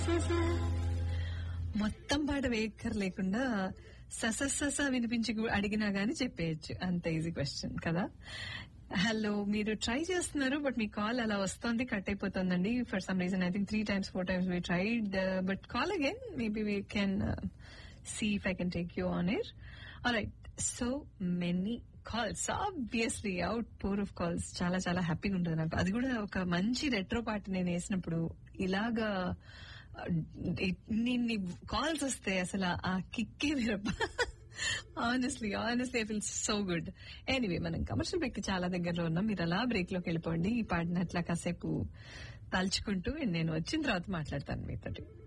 మొత్తం పాట వేయక్కర్ లేకుండా సస సస వినిపించి గు- అడిగినా గానీ చెప్పేయచ్చు అంత ఈజీ క్వశ్చన్ కదా హలో మీరు ట్రై చేస్తున్నారు బట్ మీ కాల్ అలా వస్తుంది కట్ అయిపోతుందండి for some reason I think three times four times we tried but call again maybe we can see if I can take you on air right so many calls obviously out pour of calls చాలా చాలా హ్యాపీగా ఉంటుంది నాకు అది కూడా ఒక మంచి retro పాట నేను వేసినప్పుడు ఇలాగా నిన్ని కాల్స్ వస్తే అసలు ఆ కిక్కే వేరప్ప honestly honestly I feel so good anyway మనం కమర్షియల్ బ్రేక్ చాలా దగ్గరలో ఉన్నాం మీరు అలా బ్రేక్ లోకి వెళ్ళిపోండి ఈ పాటను అట్లా కాసేపు తలుచుకుంటూ నేను వచ్చిన తర్వాత మాట్లాడతాను మీతోటి